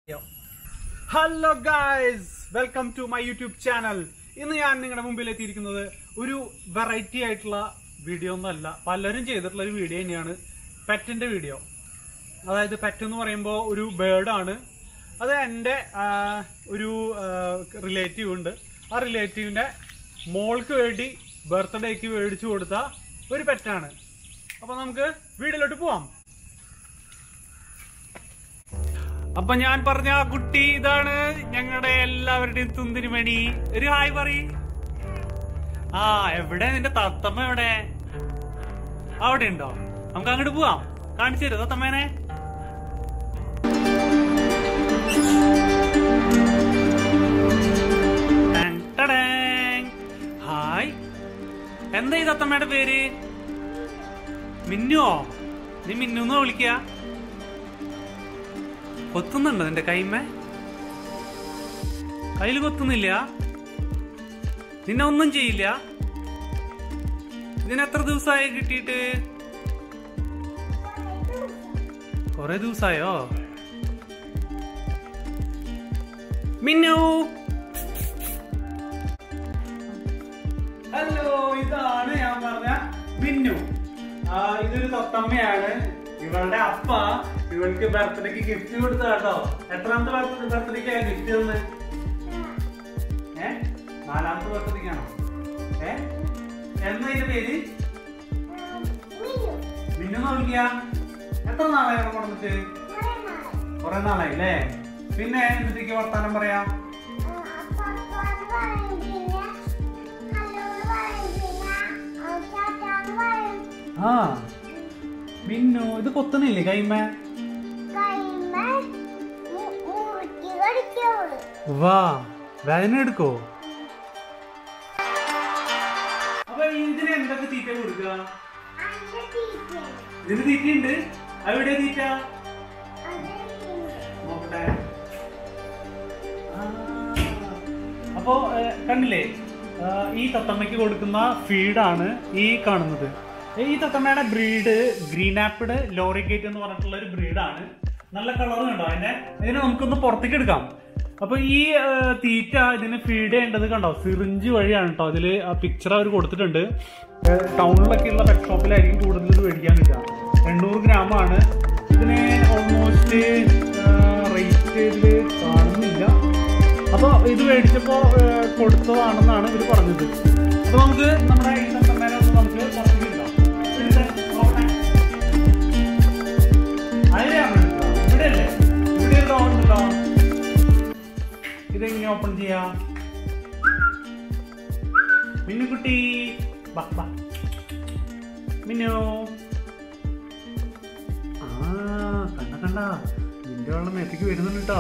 Hello guys welcome to my YouTube channel ഇന്ന് ഞാൻ നിങ്ങളുടെ മുമ്പിൽ എത്തിയിരിക്കുന്നത് ഒരു വെറൈറ്റി ആയിട്ടുള്ള വീഡിയോ ഒന്നുമല്ല പലരും ചെയ്തിട്ടുള്ള ഒരു വീഡിയോ തന്നെയാണ് പെറ്റിന്റെ വീഡിയോ അതായത് പെറ്റ് എന്ന് പറയുമ്പോൾ ഒരു ബേർഡാണ് അത് എൻ്റെ ആ, ഒരു റിലേറ്റീവ് ഉണ്ട് ആ റിലേറ്റീവിന്റെ മോൾക്ക് വേണ്ടി ബർത്ത്ഡേക്ക് മേടിച്ചു കൊടുത്ത ഒരു പെറ്റാണ് അപ്പൊ നമുക്ക് വീഡിയോയിലോട്ട് പോവാം അപ്പൊ ഞാൻ പറഞ്ഞ ആ കുട്ടി ഇതാണ് ഞങ്ങളുടെ എല്ലാവരുടെയും തുന്തിരിമണി ഒരു ഹായ് പറ ആ എവിടെ നിന്റെ തത്തമ്മ എവിടെ അവിടെ ഉണ്ടോ നമുക്ക് അങ്ങോട്ട് പോവാം കാണിച്ചു തരും തത്തമ്മേനെ ടാങ് ടടാങ്. ഹായ് എന്താ ഈ തത്തമ്മയുടെ പേര് മിന്നുവോ നീ മിന്നു വിളിക്കുക കൊത്തുന്നുണ്ടോ നിന്റെ കൈമേ കയ്യിൽ കൊത്തുന്നില്ല നിന്നെ ഒന്നും ചെയ്യില്ല ഇതിന് എത്ര ദിവസമായി കിട്ടിയിട്ട് കൊറേ ദിവസമായോ മിന്നു ഹലോ ഇതാണ് ഞാൻ പറഞ്ഞ മിന്നു ആ, ഇതൊരു തത്തമ്മയാണ് ഇവളുടെ അപ്പ ഇവൾക്ക് ബർത്ത്ഡേക്ക് ഗിഫ്റ്റ് കൊടുത്ത കേട്ടോ എത്രാമത്തെ ബർത്ത്ഡേ ബർത്ത്ഡേക്കാ ഗിഫ്റ്റ് തന്ന് ഏ നാലാമത്തെ ബർത്ത്ഡേക്കാണോ ഏ എന്താ ഇതിന്റെ പേര് മിന്നു നോക്കിയ എത്ര നാളായി ഇവിടെ കൊണ്ടിട്ട് കൊറേ നാളായി അല്ലേ പിന്നെ എന്തിട്ടേക്ക് വർത്താനം പറയാ ആ മിന്നു ഇത് കൊത്തുന്നില്ലേ കൈമേ വാ വേദന എടുക്കോ അപ്പൊ ഇതിന് എന്തൊക്കെ തീറ്റ കൊടുക്കുക ഇതിന് തീറ്റയുണ്ട് അവിടെ തീറ്റ നോക്കട്ടെ ആ. അപ്പോ ഏ, കണ്ടില്ലേ ആ, ഈ തത്തമ്മയ്ക്ക് കൊടുക്കുന്ന ഫീഡാണ് ഈ കാണുന്നത് ഈ തത്തമ്മയുടെ ബ്രീഡ് ഗ്രീൻ ആപ്പിഡ് ലോറിഗേറ്റ് എന്ന് പറഞ്ഞിട്ടുള്ള ഒരു ബ്രീഡാണ് നല്ല കളർ കണ്ടോ അതിന്റെ ഇതിനെ നമുക്കൊന്ന് പുറത്തേക്ക് എടുക്കാം അപ്പൊ ഈ ആ, തീറ്റ ഇതിന് ഫീഡ് ചെയ്യേണ്ടത് കണ്ടോ സിറിഞ്ച് വഴിയാണ് കേട്ടോ അതില് ആ പിക്ചർ അവർ കൊടുത്തിട്ടുണ്ട് ടൗണിലൊക്കെ ഉള്ള പെറ്റ് ഷോപ്പിലായിരിക്കും കൂടുതൽ ഇത് മേടിക്കാൻ കിട്ടുക എണ്ണൂറ് ഗ്രാം ആണ് ഇതിന് ഓൾമോസ്റ്റ് റേറ്റ് ഇതില് കാണുന്നില്ല അപ്പൊ ഇത് മേടിച്ചപ്പോ ഏഹ്, കൊടുത്തതാണെന്നാണ് ഇവര് പറഞ്ഞത് അപ്പൊ നമുക്ക് നമ്മുടെ ഈ തത്തമ്മേനെ ഒന്ന് നമുക്ക് പുറത്തേക്ക് ഇടാം. എടുത്ത് നോക്കട്ടെ. അതിലെയാണ് എടുക്കുക. ഇവിടെയല്ലേ? ഇവിടെ ഒരു door ഉണ്ടല്ലോ. ഇതെങ്ങനെ ഓപ്പൺ ചെയ്യാ മിന്നുകുട്ടി ബാ ബാ മിന്നു ആ കണ്ട കണ്ട നിന്റെ വെള്ളം മേത്തേക്ക് വരുന്നുണ്ട് കേട്ടോ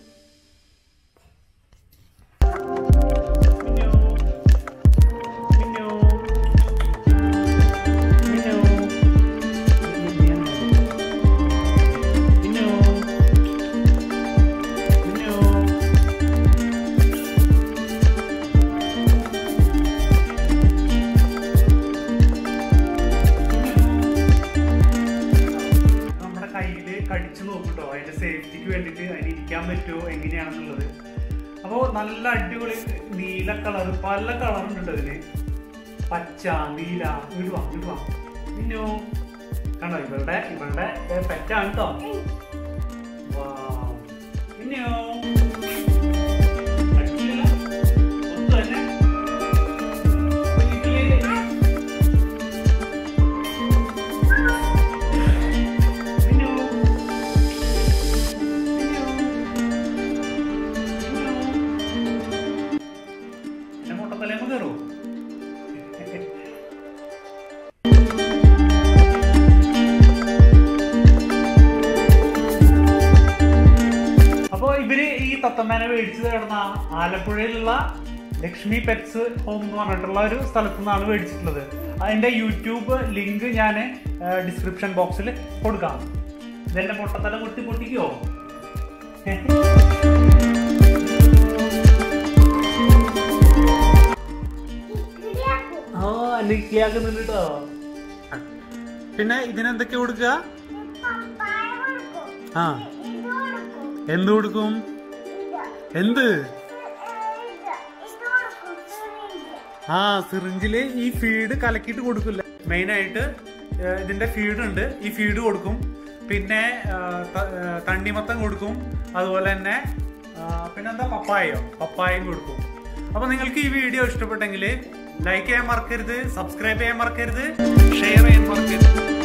മിന്നു മിന്നു മിന്നു മിന്നു മിന്നു നമ്മുടെ കയ്യില് കടിച്ചു നോക്കൂട്ടോ അതിന്റെ സേഫ്റ്റിക്ക് വേണ്ടിട്ട് അതിന് ഇരിക്കാൻ പറ്റുമോ എങ്ങനെയാണെന്നുള്ളത് അപ്പോ നല്ല അടിപൊളി നീല കളർ പല കളറുണ്ട് അതിന് പച്ച നീല ഇടുവാ ഇടുവാ പിന്നോ കണ്ടോ ഇവളുടെ ഇവളുടെ പെറ്റാണ് കേട്ടോ പിന്നെയോ അടിപൊളിയല്ല? ഒത്തു തന്നെ? അപ്പൊ ഇതില് പിന്നെയോ? എന്റെ മുട്ടത്തലേന്ന് കയറോ അപ്പോ ഇവര് ഈ തത്തമ്മേനെ മേടിച്ചത് കിടന്ന ആലപ്പുഴയിലുള്ള ലക്ഷ്മി പെറ്റ്സ് ഹോം എന്ന് പറഞ്ഞിട്ടുള്ള ഒരു സ്ഥലത്തു നിന്നാണ് മേടിച്ചിട്ടുള്ളത് അതിന്റെ യൂട്യൂബ് ലിങ്ക് ഞാൻ ഡിസ്ക്രിപ്ഷൻ ബോക്സിൽ കൊടുക്കാം ഇതെന്റെ പൊട്ടത്തല പൊട്ടി പൊട്ടിക്കോ ആ നിക്കിയാക്കുന്നുണ്ട് കേട്ടോ പിന്നെ ഇതിനെന്തൊക്കെ കൊടുക്കുക ആ എന്ത് കൊടുക്കും എന്ത് ആ സിറിഞ്ചില് ഈ ഫീഡ് കലക്കിയിട്ട് കൊടുക്കില്ല മെയിൻ ആയിട്ട് ഏഹ്, ഇതിന്റെ ഫീഡ് ഉണ്ട് ഈ ഫീഡ് കൊടുക്കും പിന്നെ ഏഹ്, ത- ഏഹ്, തണ്ണിമത്തം കൊടുക്കും അതുപോലെ തന്നെ ആഹ്, പിന്നെന്താ പപ്പായയോ പപ്പായയും കൊടുക്കും അപ്പൊ നിങ്ങൾക്ക് ഈ വീഡിയോ ഇഷ്ടപ്പെട്ടെങ്കിൽ ലൈക്ക് ചെയ്യാൻ മറക്കരുത് സബ്സ്ക്രൈബ് ചെയ്യാൻ മറക്കരുത് ഷെയർ ചെയ്യാൻ മറക്കരുത്